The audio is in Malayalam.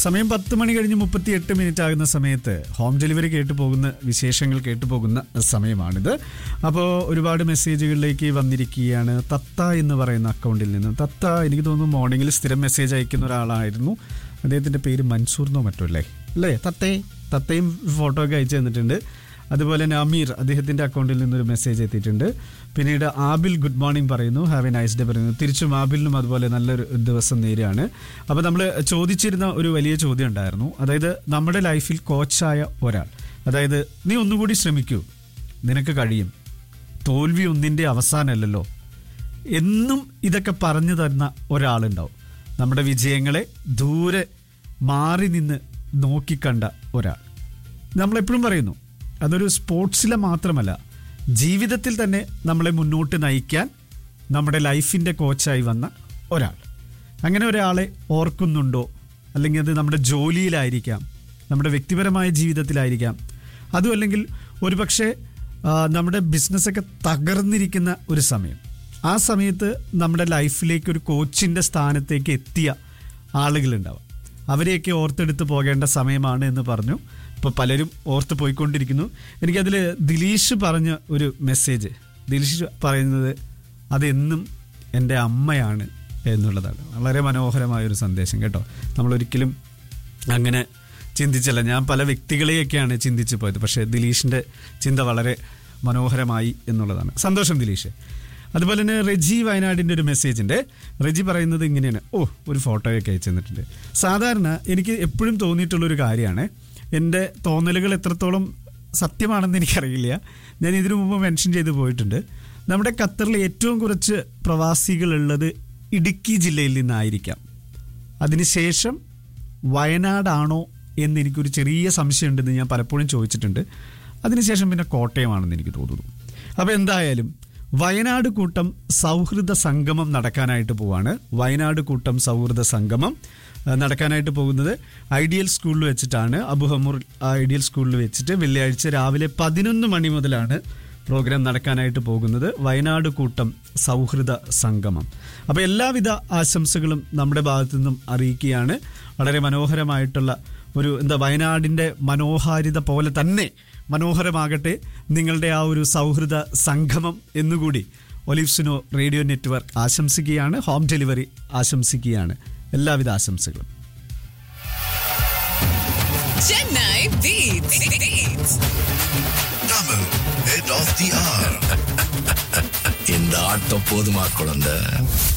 സമയം പത്ത് മണി കഴിഞ്ഞ് മുപ്പത്തി എട്ട് മിനിറ്റ് ആകുന്ന സമയത്ത് ഹോം ഡെലിവറി കേട്ടു പോകുന്ന വിശേഷങ്ങൾ കേട്ടു പോകുന്ന സമയമാണിത് അപ്പോൾ ഒരുപാട് മെസ്സേജുകളിലേക്ക് വന്നിരിക്കുകയാണ് തത്ത എന്ന് പറയുന്ന അക്കൗണ്ടിൽ നിന്ന് തത്ത എനിക്ക് തോന്നുന്നു മോർണിംഗിൽ സ്ഥിരം മെസ്സേജ് അയക്കുന്ന ഒരാളായിരുന്നു അദ്ദേഹത്തിൻ്റെ പേര് മൻസൂർ എന്നോ മറ്റോ അല്ലേ അല്ലേ തത്തേ തത്തയും ഫോട്ടോ ഒക്കെ അയച്ചു തന്നിട്ടുണ്ട് അതുപോലെ തന്നെ അമീർ അദ്ദേഹത്തിൻ്റെ അക്കൗണ്ടിൽ നിന്നൊരു മെസ്സേജ് എത്തിയിട്ടുണ്ട് പിന്നീട് ആബിൽ ഗുഡ് മോർണിംഗ് പറയുന്നു ഹാവ് എ നൈസ് ഡേ പറയുന്നു തിരിച്ചും ആബിലിനും അതുപോലെ നല്ലൊരു ദിവസം നേരെയാണ് അപ്പോൾ നമ്മൾ ചോദിച്ചിരുന്ന ഒരു വലിയ ചോദ്യം ഉണ്ടായിരുന്നു അതായത് നമ്മുടെ ലൈഫിൽ കോച്ചായ ഒരാൾ അതായത് നീ ഒന്നുകൂടി ശ്രമിക്കൂ നിനക്ക് കഴിയും തോൽവി ഒന്നിൻ്റെ അവസാനമല്ലല്ലോ എന്നും ഇതൊക്കെ പറഞ്ഞു തരുന്ന ഒരാളുണ്ടാവും നമ്മുടെ വിജയങ്ങളെ ദൂരെ മാറി നിന്ന് നോക്കിക്കണ്ട ഒരാൾ നമ്മളെപ്പോഴും പറയുന്നു അതൊരു സ്പോർട്സിലെ മാത്രമല്ല ജീവിതത്തിൽ തന്നെ നമ്മളെ മുന്നോട്ട് നയിക്കാൻ നമ്മുടെ ലൈഫിൻ്റെ കോച്ചായി വന്ന ഒരാൾ അങ്ങനെ ഒരാളെ ഓർക്കുന്നുണ്ടോ അല്ലെങ്കിൽ അത് നമ്മുടെ ജോലിയിലായിരിക്കാം നമ്മുടെ വ്യക്തിപരമായ ജീവിതത്തിലായിരിക്കാം അതും അല്ലെങ്കിൽ ഒരുപക്ഷെ ആ, നമ്മുടെ ബിസിനസ്സൊക്കെ തകർന്നിരിക്കുന്ന ഒരു സമയം ആ സമയത്ത് നമ്മുടെ ലൈഫിലേക്ക് ഒരു കോച്ചിൻ്റെ സ്ഥാനത്തേക്ക് എത്തിയ ആളുകളുണ്ടാവാം അവരെയൊക്കെ ഓർത്തെടുത്ത് പോകേണ്ട സമയമാണ് എന്ന് പറഞ്ഞു ഇപ്പോൾ പലരും ഓർത്ത് പോയിക്കൊണ്ടിരിക്കുന്നു എനിക്കതിൽ ദിലീഷ് പറഞ്ഞ ഒരു മെസ്സേജ് ദിലീഷ് പറയുന്നത് അതെന്നും എൻ്റെ അമ്മയാണ് എന്നുള്ളതാണ് വളരെ മനോഹരമായ ഒരു സന്ദേശം കേട്ടോ നമ്മളൊരിക്കലും അങ്ങനെ ചിന്തിച്ചല്ല ഞാൻ പല വ്യക്തികളെയൊക്കെയാണ് ചിന്തിച്ചു പോയത് പക്ഷേ ദിലീഷിൻ്റെ ചിന്ത വളരെ മനോഹരമായി എന്നുള്ളതാണ് സന്തോഷം ദിലീഷ് അതുപോലെ തന്നെ റെജി വയനാടിൻ്റെ ഒരു മെസ്സേജിൻ്റെ റെജി പറയുന്നത് ഇങ്ങനെയാണ് ഓ ഒരു ഫോട്ടോയൊക്കെ അയച്ചു തന്നിട്ടുണ്ട് സാധാരണ എനിക്ക് എപ്പോഴും തോന്നിയിട്ടുള്ളൊരു കാര്യമാണ് എൻ്റെ തോന്നലുകൾ എത്രത്തോളം സത്യമാണെന്ന് എനിക്കറിയില്ല ഞാൻ ഇതിനു മുമ്പ് മെൻഷൻ ചെയ്ത് പോയിട്ടുണ്ട് നമ്മുടെ ഖത്തറിൽ ഏറ്റവും കുറച്ച് പ്രവാസികളുള്ളത് ഇടുക്കി ജില്ലയിൽ നിന്നായിരിക്കാം അതിനുശേഷം വയനാടാണോ എന്ന് എനിക്കൊരു ചെറിയ സംശയമുണ്ടെന്ന് ഞാൻ പലപ്പോഴും ചോദിച്ചിട്ടുണ്ട് അതിനുശേഷം പിന്നെ കോട്ടയമാണെന്ന് എനിക്ക് തോന്നുന്നു അപ്പോൾ എന്തായാലും വയനാട് കൂട്ടം സൗഹൃദ സംഗമം നടക്കാനായിട്ട് പോവാണ് വയനാട് കൂട്ടം സൗഹൃദ സംഗമം ആ, നടക്കാനായിട്ട് പോകുന്നത് ഐഡിയൽ സ്കൂളിൽ വെച്ചിട്ടാണ് അബുഹമ്മൂർ ഐഡിയൽ സ്കൂളിൽ വെച്ചിട്ട് വെള്ളിയാഴ്ച രാവിലെ പതിനൊന്ന് മണി മുതലാണ് പ്രോഗ്രാം നടക്കാനായിട്ട് പോകുന്നത് വയനാട് കൂട്ടം സൗഹൃദ സംഗമം അപ്പോൾ എല്ലാവിധ ആശംസകളും നമ്മുടെ ഭാഗത്തു നിന്നും അറിയിക്കുകയാണ് വളരെ മനോഹരമായിട്ടുള്ള ഒരു എന്താ വയനാടിൻ്റെ മനോഹാരിത പോലെ തന്നെ മനോഹരമാകട്ടെ നിങ്ങളുടെ ആ ഒരു സൗഹൃദ സംഗമം എന്നുകൂടി ഒലിവ്സിനോ റേഡിയോ നെറ്റ്വർക്ക് ആശംസിക്കുകയാണ് ഹോം ഡെലിവറി ആശംസിക്കുകയാണ് എല്ലാവിധ ആശംസകളും Chennai Beats. Beats. Tamil, head of the hour. இந்த ஆட்டம் போதுமா குழந்தை